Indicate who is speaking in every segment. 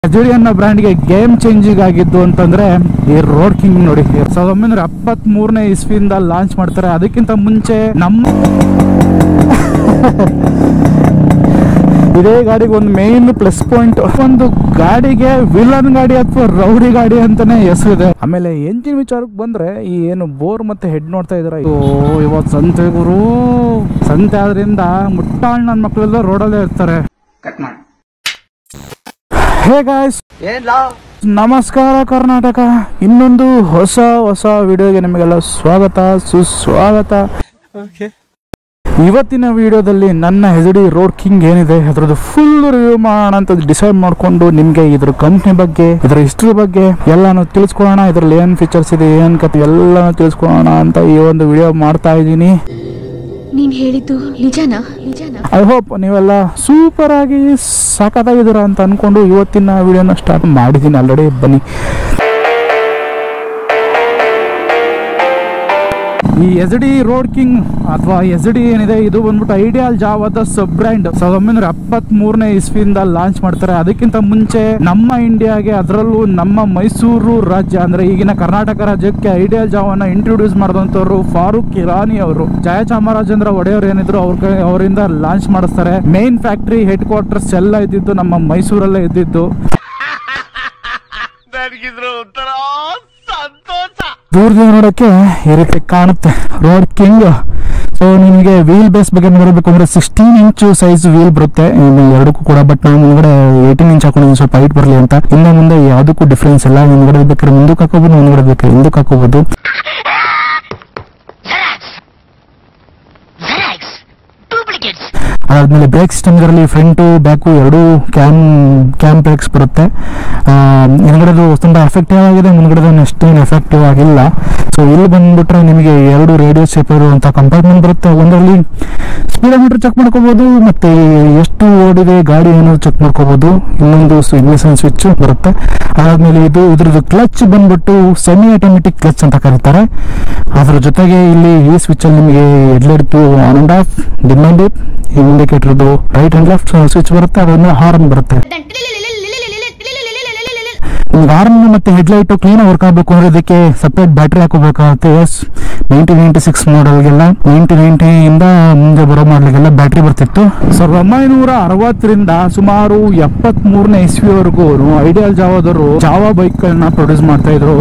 Speaker 1: ಅಜುರಿ ಅನ್ನೋ ಬ್ರ್ಯಾಂಡ್ಗೆ game changing ಆಗಿದ್ದು ಅಂತಂದ್ರೆ ಈ ರೋಡ್ ಕಿಂಗ್ ನೋಡಿ ಸಾವಿರದ ಒಂಬೈನೂರ ಎಪ್ಪತ್ತ್ ಮೂರನೇ ಇಸ್ವಿಯಿಂದ ಲಾಂಚ್ ಮಾಡ್ತಾರೆ ಅದಕ್ಕಿಂತ ಮುಂಚೆ ನಮ್ಮ ಇದೇ ಗಾಡಿಗೆ ಒಂದು ಮೇನ್ ಪ್ಲಸ್ ಪಾಯಿಂಟ್ ಒಂದು ಗಾಡಿಗೆ ವಿಲನ್ ಗಾಡಿ ಅಥವಾ ರೌಡಿ ಗಾಡಿ ಅಂತಾನೆ ಹೆಸರಿದೆ ಆಮೇಲೆ ಎಂಜಿನ್ ವಿಚಾರಕ್ಕೆ ಬಂದ್ರೆ ಈ ಏನು ಬೋರ್ ಮತ್ತೆ ಹೆಡ್ ನೋಡ್ತಾ ಇದಾರೆ ಓ ಇವತ್ತು ಸಂತೆ ಗುರು ಸಂತೆ ಆದ್ರಿಂದ ಮುಟ್ಟಾಳ್ ನನ್ನ ಮಕ್ಕಳೆಲ್ಲ ರೋಡಲ್ಲೇ ಇರ್ತಾರೆ
Speaker 2: ಕಟ್ ಮಾಡಿ
Speaker 1: ಹೇ ಗಾಯ್ಸ್ ನಮಸ್ಕಾರ ಕರ್ನಾಟಕ ಇನ್ನೊಂದು ಹೊಸ ಹೊಸ ವಿಡಿಯೋಗೆ ನಿಮಗೆಲ್ಲ ಸ್ವಾಗತ ಸುಸ್ವಾಗತ ಇವತ್ತಿನ ವಿಡಿಯೋದಲ್ಲಿ ನನ್ನ ಎಚ್ ಡಿ ರೋಡ್ ಕಿಂಗ್ ಏನಿದೆ ಅದ್ರದ್ದು ಫುಲ್ ರಿವ್ಯೂ ಮಾಡೋಣ ಅಂತ ಡಿಸೈಡ್ ಮಾಡ್ಕೊಂಡು ನಿಮ್ಗೆ ಇದ್ರ ಕಂಪ್ನಿ ಬಗ್ಗೆ ಇದ್ರ ಹಿಸ್ಟ್ರಿ ಬಗ್ಗೆ ಎಲ್ಲಾನು ತಿಳಿಸ್ಕೊಳೋಣ ಇದ್ರಲ್ಲಿ ಏನ್ ಫೀಚರ್ಸ್ ಇದೆ ಏನ್ ಕತೆ ಎಲ್ಲಾನು ತಿಳಿಸ್ಕೊಳೋಣ ಅಂತ ಈ ಒಂದು ವಿಡಿಯೋ ಮಾಡ್ತಾ ಇದ್ದೀನಿ
Speaker 3: ನೀನ್ ಹೇಳಿದ್ದು ನಿಜನಾ ನಿಜನಾ
Speaker 1: ಐ ಹೋಪ್ ನೀವೆಲ್ಲ ಸೂಪರ್ ಆಗಿ ಸಾಕಾಗಿದ್ದೀರಾ ಅಂತ ಅನ್ಕೊಂಡು ಇವತ್ತಿನ ವಿಡಿಯೋನ ಸ್ಟಾರ್ಟ್ ಮಾಡಿದ್ದೀನಿ ಆಲ್ರೆಡಿ ಬನ್ನಿ ಈ ಎಸ್ ಡಿ ರೋಡ್ ಕಿಂಗ್ ಅಥವಾ ಎಸ್ ಡಿ ಏನಿದೆ ಇದು ಬಂದ್ಬಿಟ್ಟು ಐಡಿಯಾಲ್ ಜಾವದ ಸಬ್ ಬ್ರ್ಯಾಂಡ್ ಸಾವಿರದ ಒಂಬೈನೂರ ಎಪ್ಪತ್ತ್ ಮೂರನೇ ಇಸ್ವಿಯಿಂದ ಲಾಂಚ್ ಮಾಡ್ತಾರೆ ಅದಕ್ಕಿಂತ ಮುಂಚೆ ನಮ್ಮ ಇಂಡಿಯಾಗೆ ಅದರಲ್ಲೂ ನಮ್ಮ ಮೈಸೂರು ರಾಜ್ಯ ಅಂದ್ರೆ ಈಗಿನ ಕರ್ನಾಟಕ ರಾಜ್ಯಕ್ಕೆ ಐಡಿಯಾಲ್ ಜಾವನ್ನ ಇಂಟ್ರೊಡ್ಯೂಸ್ ಮಾಡಿದಂತವ್ರು ಫಾರೂಕ್ ಇರಾನಿ ಅವರು ಜಯಚಾಮರಾಜೇಂದ್ರ ಒಡೆಯವರು ಏನಿದ್ರು ಅವ್ರ ಅವರಿಂದ ಲಾಂಚ್ ಮಾಡಿಸ್ತಾರೆ ಮೇನ್ ಫ್ಯಾಕ್ಟರಿ ಹೆಡ್ ಕ್ವಾರ್ಟರ್ಸ್ ಎಲ್ಲ ಇದ್ದಿದ್ದು ನಮ್ಮ ಮೈಸೂರಲ್ಲೇ ಇದ್ದಿದ್ದು
Speaker 4: ನನಗಿದ್ರ ಒಂಥರ ಸಂತೋಷ
Speaker 1: ದೂರದಿಂದ ನೋಡೋಕ್ಕೆ ಈ ರೀತಿ ಕಾಣುತ್ತೆ ರೋಡ್ ಕಿಂಗ್ ಸೊ ನಿಮಗೆ ವೀಲ್ ಬೇಸ್ ಬಗ್ಗೆ ನೋಡಬೇಕು ಅಂದ್ರೆ ಸಿಕ್ಸ್ಟೀನ್ ಇಂಚು ಸೈಜ್ ವೀಲ್ ಬರುತ್ತೆ ಇನ್ನು ಎರಡಕ್ಕೂ ಕೂಡ ಬಟ್ ನಾವು ಮುಂದ್ಗಡೆ ಏಯ್ಟೀನ್ ಇಂಚ್ ಹಾಕೊಂಡು ಸ್ವಲ್ಪ ಹೈಟ್ ಬರಲಿ ಅಂತ ಇನ್ನು ಮುಂದೆ ಯಾವುದಕ್ಕೂ ಡಿಫ್ರೆನ್ಸ್ ಇಲ್ಲ ಮುಂದ್ಗಡೆ ಬೇಕಾದ್ರೆ ಮುಂದಕ್ಕೆ ಹಾಕೋಬಹುದು ಮುಂದ್ಗಡೆ ಬೇಕಾದ್ರೆ ಹಿಂದಕ್ಕೆ ಹಾಕೋಬಹುದು ಅದಾದ್ಮೇಲೆ ಬ್ರೇಕ್ ಸಿಸ್ಟಮ್ ಇದರಲ್ಲಿ ಫ್ರಂಟು ಬ್ಯಾಕು ಎರಡು ಕ್ಯಾಮ್ ಕ್ಯಾಮ್ ಬ್ರೇಕ್ಸ್ ಬರುತ್ತೆ ಆ, ಹಿಂದ್ಗಡೆದು ತುಂಬಾ ಎಫೆಕ್ಟಿವ್ ಆಗಿದೆ ಮುಂದ್ಗಡೆದು ಅಷ್ಟೇನು ಎಫೆಕ್ಟಿವ್ ಆಗಿಲ್ಲ ಸೊ ಇಲ್ಲಿ ಬಂದ್ಬಿಟ್ರೆ ನಿಮಗೆ ಎರಡು ರೇಡಿಯೋ ಶೇಪ್ ಇರುವಂತ ಕಂಪಾರ್ಟ್ಮೆಂಟ್ ಬರುತ್ತೆ ಒಂದರಲ್ಲಿ ಸ್ಪೀಡೋಮೀಟರ್ ಚೆಕ್ ಮಾಡ್ಕೋಬಹುದು ಮತ್ತೆ ಎಷ್ಟು ಓಡಿದೆ ಗಾಡಿ ಅನ್ನೋದು ಚೆಕ್ ಮಾಡ್ಕೋಬಹುದು ಇನ್ನೊಂದು ಇಗ್ನಿಷನ್ ಸ್ವಿಚ್ ಬರುತ್ತೆ ಅದಾದ್ಮೇಲೆ ಇದು ಇದ್ರದ್ದು ಕ್ಲಚ್ ಬಂದ್ಬಿಟ್ಟು ಸೆಮಿ ಆಟೋಮೆಟಿಕ್ ಕ್ಲಚ್ ಅಂತ ಕರೀತಾರೆ ಅದ್ರ ಜೊತೆಗೆ ಇಲ್ಲಿ ಈ ಸ್ವಿಚ್ ಅಲ್ಲಿ ನಿಮಗೆ headlight on and off dim and dip ಇಂಡಿಕೇಟರ್ದು ರೈಟ್ ಅಂಡ್ ಲೆಫ್ಟ್ ಸ್ವಿಚ್ ಬರುತ್ತೆ ಅದಾದ್ಮೇಲೆ ಹಾರ್ನ್ ಬರುತ್ತೆ ನಿಮ್ಗೆ ಹಾರ್ನ್ ಮತ್ತೆ ಹೆಡ್ಲೈಟ್ ಕ್ಲೀನ್ ವರ್ಕ್ ಆಗಬೇಕು ಅಂದ್ರೆ ಇದಕ್ಕೆ ಸಪ್ರೇಟ್ ಬ್ಯಾಟ್ರಿ ಹಾಕೋಬೇಕಾಗುತ್ತೆ ಎಸ್ ನೈನ್ಟೀನ್ ನೈನ್ಟಿ ಸಿಕ್ಸ್ ಮಾಡೆಲ್ಗೆಲ್ಲ ನೈನ್ಟೀನ್ ನೈನ್ಟಿಯಿಂದ ಮುಂದೆ ಬರೋ ಮಾಡಲಿಗೆಲ್ಲ ಬ್ಯಾಟ್ರಿ ಬರ್ತಿತ್ತು ಸಾವಿರದ ಒಂಬೈನೂರ ಅರವತ್ತರಿಂದ ಸುಮಾರು ಎಪ್ಪತ್ತ್ ಮೂರನೇ ಇಸ್ವಿವರೆಗೂ ಐಡಿಯಲ್ ಜಾವದವರು ಜಾವಾ ಬೈಕ್ ಗಳನ್ನ ಪ್ರೊಡ್ಯೂಸ್ ಮಾಡ್ತಾ ಇದ್ರು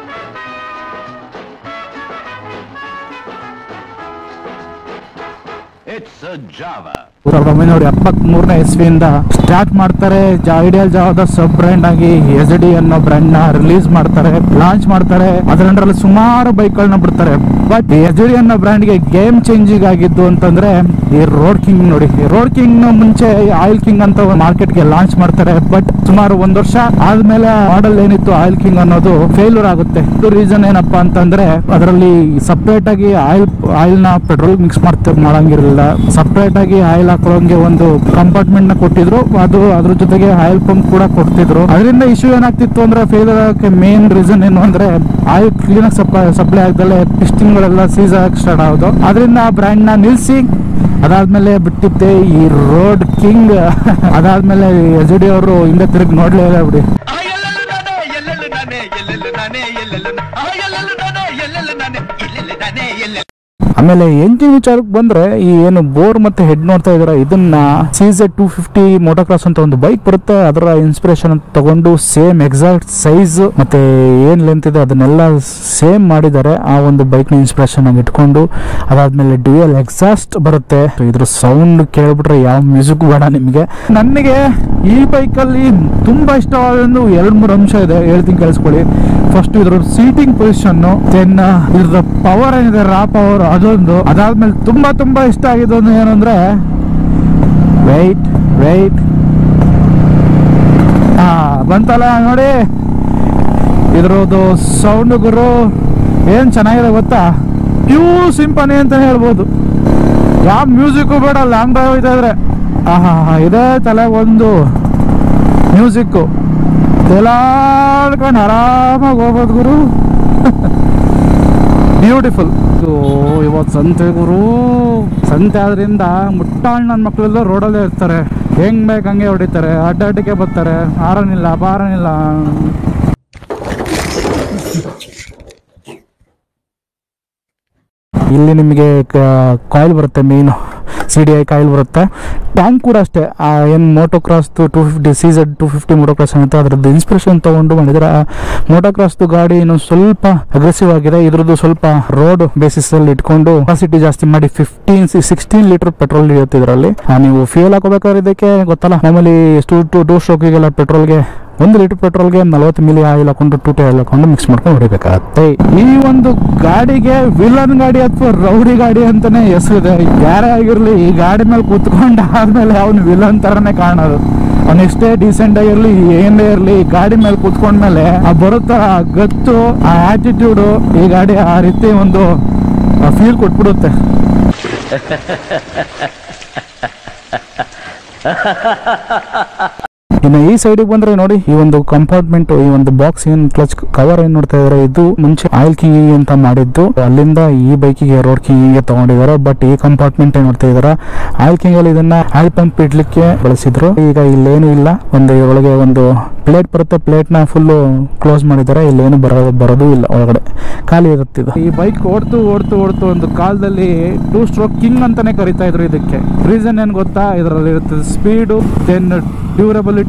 Speaker 4: ಇಟ್ಸ್ ಜಾವಾ
Speaker 1: ಸಾವಿರದ ಒಂಬೈನೂರ ಎಪ್ಪತ್ತ್ ಮೂರನೇ ಇಸ್ವಿಯಿಂದ ಸ್ಟಾರ್ಟ್ ಮಾಡ್ತಾರೆ ಐಡಿಯಲ್ ಜಾವದ ಸಬ್ ಬ್ರ್ಯಾಂಡ್ ಆಗಿ ಎಸ್ ಡಿ ಅನ್ನೋ ಬ್ರ್ಯಾಂಡ್ ನ ರಿಲೀಸ್ ಮಾಡ್ತಾರೆ ಲಾಂಚ್ ಮಾಡ್ತಾರೆ ಅದರಲ್ಲಿ ಸುಮಾರು ಬೈಕ್ ಗಳನ್ನ ಬಿಡ್ತಾರೆ ಬಟ್ ಎಸ್ ಡಿ ಅನ್ನೋ ಬ್ರ್ಯಾಂಡ್ ಗೆ ಗೇಮ್ ಚೇಂಜಿಂಗ್ ಆಗಿದ್ದು ಅಂತಂದ್ರೆ ಈ ರೋಡ್ ಕಿಂಗ್ ನೋಡಿ ರೋಡ್ ಕಿಂಗ್ ಮುಂಚೆ ಆಯಿಲ್ ಕಿಂಗ್ ಅಂತ ಮಾರ್ಕೆಟ್ ಗೆ ಲಾಂಚ್ ಮಾಡ್ತಾರೆ ಬಟ್ ಸುಮಾರು ಒಂದ್ ವರ್ಷ ಆದ್ಮೇಲೆ ಮಾಡೆಲ್ ಏನಿತ್ತು ಆಯಿಲ್ ಕಿಂಗ್ ಅನ್ನೋದು ಫೇಲ್ಯೂರ್ ಆಗುತ್ತೆ ರೀಸನ್ ಏನಪ್ಪಾ ಅಂತಂದ್ರೆ ಅದರಲ್ಲಿ ಸಪರೇಟ್ ಆಗಿ ಆಯಿಲ್ ಆಯಿಲ್ ನ ಪೆಟ್ರೋಲ್ ಮಿಕ್ಸ್ ಮಾಡ್ತಾ ಮಾಡಂಗಿರಲಿಲ್ಲ ಸಪರೇಟ್ ಆಗಿ ಆಯಿಲ್ ಹಾಕೊಳ್ಳೋಂಗೆ ಒಂದು ಕಂಪಾರ್ಟ್ಮೆಂಟ್ ನ ಕೊಟ್ಟಿದ್ರು ಅದು ಅದ್ರ ಜೊತೆಗೆ ಆಯಿಲ್ ಪಂಪ್ ಕೂಡ ಕೊಡ್ತಿದ್ರು ಅದರಿಂದ ಇಶ್ಯೂ ಏನಾಗ್ತಿತ್ತು ಅಂದ್ರೆ ಫೇಲ್ಯೂರ್ ಆಗಕ್ಕೆ ಮೇನ್ ರೀಸನ್ ಏನು ಅಂದ್ರೆ ಆಯಿಲ್ ಕ್ಲೀನ್ ಆಗಿ ಸಪ್ಲೈ ಸಪ್ಲೈ ಆಗ್ದಲೆ ಪಿಸ್ಟಿಂಗ್ ಗಳೆಲ್ಲ ಸೀಸ್ ಆಗಕ್ಕೆ ಸ್ಟಾರ್ಟ್ ಆಗೋದು ಅದರಿಂದ ಆ ಬ್ರ್ಯಾಂಡ್ ನ ನಿಲ್ಸಿ ಅದಾದ್ಮೇಲೆ ಬಿಟ್ಟಿದ್ದೆ ಈ ರೋಡ್ ಕಿಂಗ್ ಅದಾದ್ಮೇಲೆ ಎಸ್ ಡಿ ಅವರು ಹಿಂದೆ ತಿರುಗಿ ನೋಡ್ಲೇ ಇಲ್ಲ ಬಿಡಿ
Speaker 4: ಎಲ್ಲೆಲ್ಲ ನಾನೇ ಎಲ್ಲೆಲ್ಲ ನಾನೇ ಎಲ್ಲೆಲ್ಲ ನಾನೇ ಎಲ್ಲೆಲ್ಲ ಎಲ್ಲೆಲ್ಲ ನಾನೇ ಎಲ್ಲೆಲ್ಲ ನಾನೇ ಎಲ್ಲೆಲ್ಲ ನಾನೇ ಎಲ್ಲೆಲ್ಲ
Speaker 1: ಆಮೇಲೆ ಎಂಜಿನ್ ವಿಚಾರಕ್ಕೆ ಬಂದ್ರೆ ಈ ಏನು ಬೋರ್ ಮತ್ತೆ ಹೆಡ್ ನೋಡ್ತಾ ಇದಾರ ಇದನ್ನ ಸೀಸೆಡ್ ಟೂ ಫಿಫ್ಟಿ ಮೋಟೋಕ್ರಾಸ್ ಅಂತ ಒಂದು ಬೈಕ್ ಬರುತ್ತೆ ಅದರ ಇನ್ಸ್ಪಿರೇಷನ್ ಅಂತ ತಗೊಂಡು ಸೇಮ್ ಎಕ್ಸಾಕ್ಟ್ ಸೈಜ್ ಮತ್ತೆ ಏನ್ ಲೆಂತ್ ಇದೆ ಅದನ್ನೆಲ್ಲ ಸೇಮ್ ಮಾಡಿದ್ದಾರೆ ಆ ಒಂದು ಬೈಕ್ ನ ಇನ್ಸ್ಪಿರೇಷನ್ ಆಗಿ ಇಟ್ಕೊಂಡು ಅದಾದ್ಮೇಲೆ ಡ್ಯೂಯಲ್ ಎಕ್ಸಾಸ್ಟ್ ಬರುತ್ತೆ ಇದ್ರ ಸೌಂಡ್ ಕೇಳ್ಬಿಟ್ರೆ ಯಾವ ಮ್ಯೂಸಿಕ್ ಬೇಡ ನಿಮಗೆ ನನಗೆ ಈ ಬೈಕ್ ಅಲ್ಲಿ ತುಂಬಾ ಇಷ್ಟವಾದ ಒಂದು ಎರಡ್ ಮೂರು ಅಂಶ ಇದೆ ಹೇಳ್ತೀನಿ ಕೇಳಿಸ್ಕೊಳ್ಳಿ ಫಸ್ಟ್ ಇದ್ರ ಸೀಟಿಂಗ್ ಪೊಸಿಷನ್ ದೆನ್ ಇದ್ರ ಪವರ್ ಏನಿದೆ ರಾ ಪವರ್ ಅದೊಂದು ಅದಾದ್ಮೇಲೆ ತುಂಬಾ ತುಂಬಾ ಇಷ್ಟ ಆಗಿದ್ದು ಏನಂದ್ರೆ ವೆಯ್ಟ್ ವೆಯ್ಟ್ ಹಾ ಬಂತಲ್ಲ ನೋಡಿ ಇದ್ರದ್ದು ಸೌಂಡ್ ಗುರು ಏನ್ ಚೆನ್ನಾಗಿದೆ ಗೊತ್ತಾ ಪ್ಯೂ ಸಿಂಪನಿ ಅಂತ ಹೇಳ್ಬೋದು ಯಾವ ಮ್ಯೂಸಿಕ್ ಬೇಡ ಲಾಂಗ್ ಡ್ರೈವ್ ಇದೆ ಇದ್ರೆ ಆಹಾ ಇದೇ ತಲೆ ಒಂದು ಮ್ಯೂಸಿಕ್ಕು ತೆಲಾಡ್ಕೊಂಡು ಆರಾಮಾಗಿ ಹೋಗ್ಬೋದು ಗುರು ಬ್ಯೂಟಿಫುಲ್ ಇವತ್ತು ಸಂತೆ ಗುರು ಸಂತೆ ಆದ್ರಿಂದ ಮುಟ್ಟಾಳ್ ನನ್ನ ಮಕ್ಕಳೆಲ್ಲ ರೋಡಲ್ಲೇ ಇರ್ತಾರೆ ಹೆಂಗ್ ಬೇಕು ಹಂಗೆ ಹೊಡಿತಾರೆ ಅಡ್ಡಾಟಕ್ಕೆ ಬರ್ತಾರೆ ಆರನಿಲ್ಲ ಬಾರನಿಲ್ಲ ಇಲ್ಲಿ ನಿಮಗೆ ಕಾಯಿಲ್ ಬರುತ್ತೆ main C D I coil ಬರುತ್ತೆ ಟ್ಯಾಂಕ್ ಕೂಡ ಅಷ್ಟೇ ಏನು ಮೋಟೋ ಕ್ರಾಸ್ದು two fifty C Z two fifty motocross ಅಂತ ಅದ್ರದ್ದು ಇನ್ಸ್ಪಿರೇಷನ್ ತೊಗೊಂಡು ಮಾಡಿದ್ರೆ ಮೋಟೋ ಕ್ರಾಸ್ದು ಗಾಡಿ ಇನ್ನೊಂದು ಸ್ವಲ್ಪ ಅಗ್ರೆಸಿವ್ ಆಗಿದೆ ಇದ್ರದ್ದು ಸ್ವಲ್ಪ ರೋಡ್ ಬೇಸಿಸ್ ಅಲ್ಲಿ ಇಟ್ಕೊಂಡು ಕೆಪಾಸಿಟಿ ಜಾಸ್ತಿ ಮಾಡಿ ಫಿಫ್ಟೀನ್ ಸಿಕ್ಸ್ಟೀನ್ ಲೀಟರ್ ಪೆಟ್ರೋಲ್ ಇರುತ್ತೆ ಇದರಲ್ಲಿ ನೀವು ಫ್ಯೂಲ್ ಹಾಕೋಬೇಕಾದ್ರೆ ಇದಕ್ಕೆ ಗೊತ್ತಲ್ಲ ಮಾಮೂಲಿ ಟೂ ಟು ಟೂ ಸ್ಟ್ರೋಕಿಗೆಲ್ಲ ಪೆಟ್ರೋಲ್ಗೆ ಒಂದು ಲೀಟರ್ ಪೆಟ್ರೋಲ್ಗೆ ನಲವತ್ತು ಮಿಲಿ ಆಯಿಲ್ ಹಾಕೊಂಡು ಟೂಟೆ ಆಯಿಲ್ ಹಾಕೊಂಡು ಮಿಕ್ಸ್ ಮಾಡ್ಕೊಂಡು ಹೊಡಿಬೇಕಾಗತ್ತೆ ಈ ಒಂದು ಗಾಡಿಗೆ ವಿಲನ್ ಗಾಡಿ ಅಥವಾ ರೌಡಿ ಗಾಡಿ ಅಂತಾನೆ ಹೆಸರಿದೆ ಯಾರೇ ಆಗಿರ್ಲಿ ಈ ಗಾಡಿ ಮೇಲೆ ಕುತ್ಕೊಂಡ ಆದ್ಮೇಲೆ ಅವನು ವಿಲನ್ ತರನೇ ಕಾಣೋದು ಅವ್ನು ಎಷ್ಟೇ ಡೀಸೆಂಟ್ ಆಗಿರ್ಲಿ ಏನೇ ಇರ್ಲಿ ಈ ಗಾಡಿ ಮೇಲೆ ಕುತ್ಕೊಂಡ್ಮೇಲೆ ಆ ಬರುತ್ತ ಆ ಗತ್ತು ಆ ಆಟಿಟ್ಯೂಡು ಈ ಗಾಡಿ ಆ ರೀತಿ ಒಂದು ಫೀಲ್ ಕೊಟ್ಬಿಡುತ್ತೆ ಇನ್ನು ಈ ಸೈಡಿಗೆ ಬಂದ್ರೆ ನೋಡಿ ಈ ಒಂದು ಕಂಪಾರ್ಟ್ಮೆಂಟ್ ಈ ಒಂದು ಬಾಕ್ಸ್ ಏನ್ ಕ್ಲಚ್ ಕವರ್ ಏನ್ ನೋಡ್ತಾ ಇದಾರೆ ಇದು ಮುಂಚೆ ಆಯಿಲ್ ಕಿಂಗಿಂಗ್ ಅಂತ ಮಾಡಿದ್ದು ಅಲ್ಲಿಂದ ಈ ಬೈಕಿಗೆ ರೋಡ್ ಕಿಂಗಿಂಗ್ ತಗೊಂಡಿದ್ದಾರೆ ಬಟ್ ಈ ಕಂಪಾರ್ಟ್ಮೆಂಟ್ ಏನ್ ನೋಡ್ತಾ ಇದಾರೆ ಆಯಿಲ್ ಕಿಂಗ್ ಅಲ್ಲಿ ಇದನ್ನ ಆಯಿಲ್ ಪಂಪ್ ಇಡ್ಲಿಕ್ಕೆ ಬಳಸಿದ್ರು ಈಗ ಇಲ್ಲೇನು ಇಲ್ಲ ಒಂದು ಒಳಗೆ ಒಂದು ಪ್ಲೇಟ್ ಬರುತ್ತೆ ಪ್ಲೇಟ್ ನ ಫುಲ್ ಕ್ಲೋಸ್ ಮಾಡಿದ್ದಾರೆ ಇಲ್ಲೇನು ಬರೋ ಬರೋದು ಇಲ್ಲ ಒಳಗಡೆ ಖಾಲಿ ಇರುತ್ತೆ ಇದು ಈ ಬೈಕ್ ಓಡ್ತು ಓಡ್ತು ಓಡ್ತು ಒಂದು ಕಾಲದಲ್ಲಿ ಟೂ ಸ್ಟ್ರೋಕ್ ಕಿಂಗ್ ಅಂತಾನೆ ಕರಿತಾ ಇದ್ರು ಇದಕ್ಕೆ ರೀಸನ್ ಏನ್ ಗೊತ್ತಾ ಇದರಲ್ಲಿ ಇರುತ್ತೆ ಸ್ಪೀಡು ದೆನ್ ಡ್ಯೂರಬಿಲಿಟಿ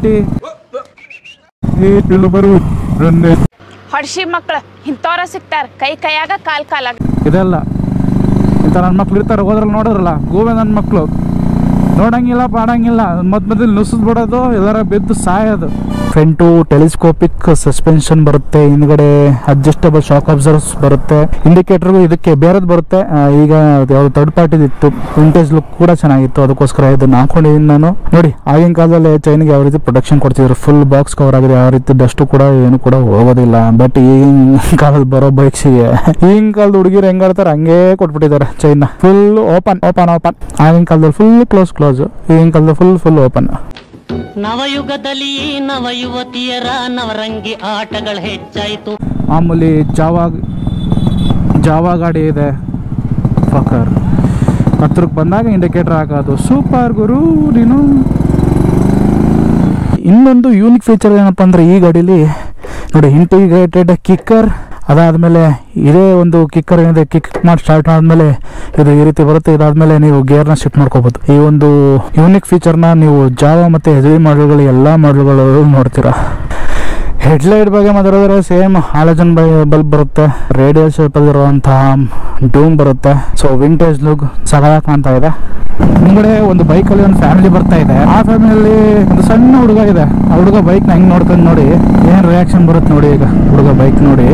Speaker 2: ಹೊಡ್ಸಿ ಮಕ್ಳು ಇಂಥವ್ರ ಸಿಗ್ತಾರ ಕೈ ಕೈಯಾಗ ಕಾಲ್ ಕಾಲಾಗ
Speaker 1: ಇದೆಲ್ಲ ಇಂಥ ನನ್ನ ಮಕ್ಳು ಇರ್ತಾರೆ ಹೋದ್ರಲ್ಲಿ ನೋಡಿದ್ರಲ್ಲ ಗೋವೆ ನನ್ನ ಮಕ್ಕಳು ನೋಡಂಗಿಲ್ಲ ಪಾಡಂಗಿಲ್ಲ ಮದ್ ಮಧ್ಯದಲ್ಲಿ ನುಸಿದ್ ಬಿಡೋದು ಎಲ್ಲರ ಬಿದ್ದು ಸಾಯೋದು ಫ್ರಂಟು ಟೆಲಿಸ್ಕೋಪಿಕ್ ಸಸ್ಪೆನ್ಷನ್ ಬರುತ್ತೆ ಹಿಂದ್ಗಡೆ ಅಡ್ಜಸ್ಟಬಲ್ ಶಾಕ್ ಅಬ್ಸರ್ವ್ಸ್ ಬರುತ್ತೆ ಇಂಡಿಕೇಟರ್ಗೂ ಇದಕ್ಕೆ ಬೇರೆದು ಬರುತ್ತೆ ಆ, ಈಗ ಯಾವ್ದು ಥರ್ಡ್ ಪಾರ್ಟಿ ಇತ್ತು ವಿಂಟೇಜ್ ಲುಕ್ ಕೂಡ ಚೆನ್ನಾಗಿತ್ತು ಅದಕ್ಕೋಸ್ಕರ ಇದನ್ನ ಹಾಕೊಂಡಿದ್ದೀನಿ ನಾನು ನೋಡಿ ಆಗಿನ ಕಾಲದಲ್ಲಿ ಚೈನ್ಗೆ ಯಾವ ರೀತಿ ಪ್ರೊಟೆಕ್ಷನ್ ಕೊಡ್ತಿದ್ರು ಫುಲ್ ಬಾಕ್ಸ್ ಕವರ್ ಆಗಿದೆ ಯಾವ ರೀತಿ ಡಸ್ಟ್ ಕೂಡ ಏನು ಕೂಡ ಹೋಗೋದಿಲ್ಲ ಬಟ್ ಈಗಿನ ಕಾಲದ ಬರೋ ಬೈಕ್ಸಿಗೆ ಈಗಿನ ಕಾಲದ ಹುಡುಗಿರು ಹೆಂಗಾಡ್ತಾರೆ ಹಂಗೇ ಕೊಟ್ಬಿಟ್ಟಿದ್ದಾರೆ chain full open open open ಆಗಿನ ಕಾಲದಲ್ಲಿ ಫುಲ್ ಕ್ಲೋಸ್ ಕ್ಲೋಸ್ ಈಗಿನ ಕಾಲದಲ್ಲಿ ಫುಲ್ ಫುಲ್ ಓಪನ್
Speaker 5: ನವಯುಗದಲ್ಲಿ ನವ ಯುವತಿಯರ ನವರಂಗಿ ಆಟಗಳು ಹೆಚ್ಚಾಯಿತು
Speaker 1: ಮಾಮೂಲಿ ಜಾವಾ ಜಾವಾ ಗಾಡಿ ಇದೆ ಫಕರ್ ಹತ್ರಕ್ಕೆ ಬಂದಾಗ ಇಂಡಿಕೇಟರ್ ಹಾಕೋದು ಸೂಪರ್ ಗುರು ನೀನು ಇನ್ನೊಂದು ಯೂನಿಕ್ ಫೀಚರ್ ಏನಪ್ಪ ಅಂದ್ರೆ ಈ ಗಾಡೀಲಿ ನೋಡಿ ಇಂಟಿಗ್ರೇಟೆಡ್ ಕಿಕ್ಕರ್ ಅದಾದಮೇಲೆ ಇದೇ ಒಂದು ಕಿಕ್ಕರ್ ಏನಿದೆ ಕಿಕ್ ಮಾಡಿ ಸ್ಟಾರ್ಟ್ ಆದಮೇಲೆ ಇದು ಈ ರೀತಿ ಬರುತ್ತೆ ಇದಾದ್ಮೇಲೆ ನೀವು ಗೇರ್ನ ಶಿಫ್ಟ್ ಮಾಡ್ಕೋಬೋದು ಈ ಒಂದು ಯೂನಿಕ್ ಫೀಚರ್ನ ನೀವು ಜಾವ ಮತ್ತು ಎಚ್ ಡಿ ಮಾಡಲ್ಗಳು ಎಲ್ಲ ಮಾಡಲ್ಗಳು ನೋಡ್ತೀರಾ ಹೆಡ್ಲೈಟ್ ಬಗ್ಗೆ ಮಾತಾಡಿದ್ರೆ ಸೇಮ್ ಹಾಲಜನ್ ಬೈ ಬಲ್ಬ್ ಬರುತ್ತೆ ರೇಡಿಯಲ್ ಶೇಪ್ ಅಲ್ಲಿರುವಂತಹ ಡೂಮ್ ಬರುತ್ತೆ ಸೊ ವಿಂಟೇಜ್ ಲುಕ್ ಸಗದಾಗ ಕಾಣ್ತಾ ಇದೆ ಮುಂಗಡೆ ಒಂದು ಬೈಕಲ್ಲಿ ಒಂದು ಫ್ಯಾಮಿಲಿ ಬರ್ತಾ ಇದೆ ಆ ಫ್ಯಾಮಿಲಿಯಲ್ಲಿ ಒಂದು ಸಣ್ಣ ಹುಡುಗ ಇದೆ ಆ ಹುಡುಗ ಬೈಕ್ನ ಹೆಂಗ್ ನೋಡ್ಕೊಂಡು ನೋಡಿ ಏನ್ ರಿಯಾಕ್ಷನ್ ಬರುತ್ತೆ ನೋಡಿ ಈಗ ಹುಡುಗ ಬೈಕ್ ನೋಡಿ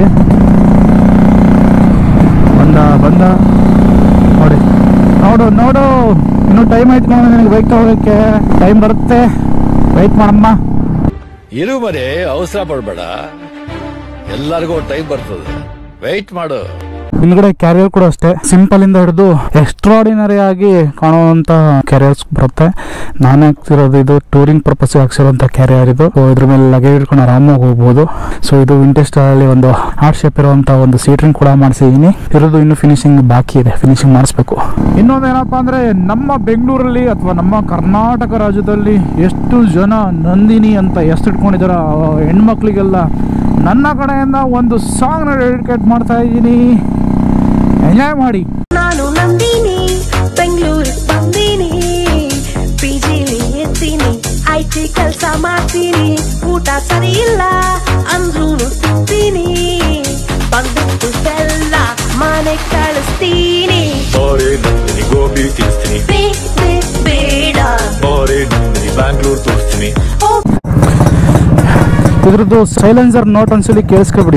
Speaker 1: ಬಂದ ಬಂದ ನೋಡಿ ನೋಡು ನೋಡು ಇನ್ನು ಟೈಮ್ ಆಯ್ತು ನೋಡಿ ನಿನಗೆ ಬೈಕ್ ತಗೋದಕ್ಕೆ ಟೈಮ್ ಬರುತ್ತೆ ವೆಯ್ಟ್ ಮಾಡಮ್ಮ
Speaker 6: ಇರು ಮರೆ ಅವಸರ ಪಡ್ಬೇಡ ಎಲ್ಲರಿಗೂ ಟೈಮ್ ಬರ್ತದೆ ವೆಯ್ಟ್ ಮಾಡು
Speaker 1: ಹಿಂದ್ಗಡೆ ಕ್ಯಾರಿಯರ್ ಕೂಡ ಅಷ್ಟೇ ಸಿಂಪಲ್ ಇಂದ ಹಿಡಿದು ಎಕ್ಸ್ಟ್ರಾಡಿನರಿ ಆಗಿ ಕಾಣುವಂತ ಕ್ಯಾರಿಯರ್ಸ್ ಬರುತ್ತೆ ನಾನು ಹಾಕ್ತಿರೋದು ಇದು ಟೂರಿಂಗ್ ಪರ್ಪಸ್ ಹಾಕ್ಸಿರೋಂಥ ಕ್ಯಾರಿಯರ್ ಇದು So, ಇದ್ರ ಮೇಲೆ ಲಗೇಜ್ ಇಟ್ಕೊಂಡು ಆರಾಮಾಗಿ ಹೋಗ್ಬೋದು ಸೊ ಇದು ವಿಂಟೇಜ್ ಅಲ್ಲಿ ಒಂದು ಹಾರ್ಟ್ ಶೇಪ್ ಇರುವಂತ ಒಂದು ಸೀಟ್ರಿಂಗ್ ಕೂಡ ಮಾಡಿಸಿದೀನಿ ಇರೋದು ಇನ್ನು ಫಿನಿಶಿಂಗ್ ಬಾಕಿ ಇದೆ ಫಿನಿಶಿಂಗ್ ಮಾಡಿಸ್ಬೇಕು ಇನ್ನೊಂದೇನಪ್ಪ ಅಂದ್ರೆ ನಮ್ಮ ಬೆಂಗಳೂರಲ್ಲಿ ಅಥವಾ ನಮ್ಮ ಕರ್ನಾಟಕ ರಾಜ್ಯದಲ್ಲಿ ಎಷ್ಟು ಜನ ನಂದಿನಿ ಅಂತ ಹೆಸರಿಟ್ಕೊಂಡಿದಾರ ಹೆಣ್ಮಕ್ಳಿಗೆಲ್ಲ ನನ್ನ ಕಡೆಯಿಂದ ಒಂದು ಸಾಂಗ್ ಡೆಡಿಕೇಟ್ ಮಾಡ್ತಾ ಇದ್ದೀನಿ ಎಂಜಾಯ್ ಮಾಡಿ
Speaker 7: ನಾನು ನಂದಿನಿ ಬೆಂಗಳೂರಿಗೆ ಬಂದೀನಿ ಪಿಜಿಲಿ ಇರ್ತೀನಿ ಐ ಟಿ ಕೆಲಸ ಮಾಡ್ತೀನಿ ಊಟ ಸರಿ ಇಲ್ಲ ಅಂದ್ರೂ ತಿಂತೀನಿ ಬಂದ್ಬಿಟ್ಟು ಬೆಲ್ಲ ಮನೆ ಕಳಿಸ್ತೀನಿ
Speaker 8: ಬಾರೆ ನಂದಿನಿ ಗೋಬಿ ತಿನ್ನಿಸ್ತೀನಿ
Speaker 7: ಬೇ ಬೇ ಬೇಡ
Speaker 8: ಬಾರೆ ನಂದಿನಿ ಬ್ಯಾಂಗ್ಳೂರ್ ತೋರಿಸ್ತೀನಿ
Speaker 7: ಓ
Speaker 1: ಇದ್ರದ್ದು ಸೈಲೆನ್ಸರ್ ನೋಟ್ ಒಂದ್ಸಲಿ ಕೇಳಿಸ್ಕೊಬಿಡಿ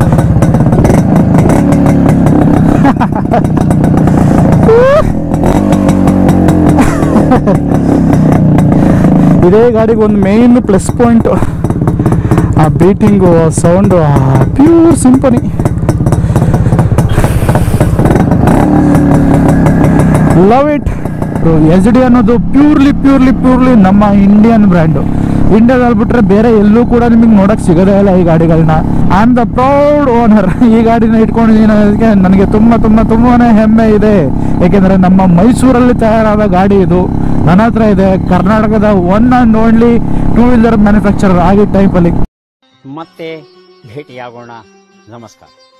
Speaker 1: ಇದೇ ಗಾಡಿಗೆ ಒಂದು ಮೇನ್ ಪ್ಲಸ್ ಪಾಯಿಂಟ್ ಆ beating sound pure symphony love it is the ಅನ್ನೋದು ಪ್ಯೂರ್ಲಿ ಪ್ಯೂರ್ಲಿ ಪ್ಯೂರ್ಲಿ ನಮ್ಮ ಇಂಡಿಯನ್ ಬ್ರ್ಯಾಂಡು ಇಂಡಿಯಾದಲ್ಲಿ ಬಿಟ್ರೆ ಬೇರೆ ಎಲ್ಲೂ ಕೂಡ ನಿಮಗೆ ನೋಡಕ್ ಸಿಗೋದೇ ಇಲ್ಲ ಈ ಗಾಡಿಗಳನ್ನ I am the proud owner ಈ ಗಾಡಿನ ಇಟ್ಕೊಂಡಿದ್ದೀನಿ ಅನ್ನೋದಕ್ಕೆ ನನಗೆ ತುಂಬ ತುಂಬ ತುಂಬಾನೇ ಹೆಮ್ಮೆ ಇದೆ ಏಕೆಂದರೆ ನಮ್ಮ ಮೈಸೂರಲ್ಲಿ ತಯಾರಾದ ಗಾಡಿ ಇದು ನನ್ನ ಹತ್ರ ಇದೆ ಕರ್ನಾಟಕದ one and only two wheeler manufacturer ಆಗಿ ಟೈಪಲ್ಲಿ
Speaker 9: ಮತ್ತೆ ಭೇಟಿಯಾಗೋಣ ನಮಸ್ಕಾರ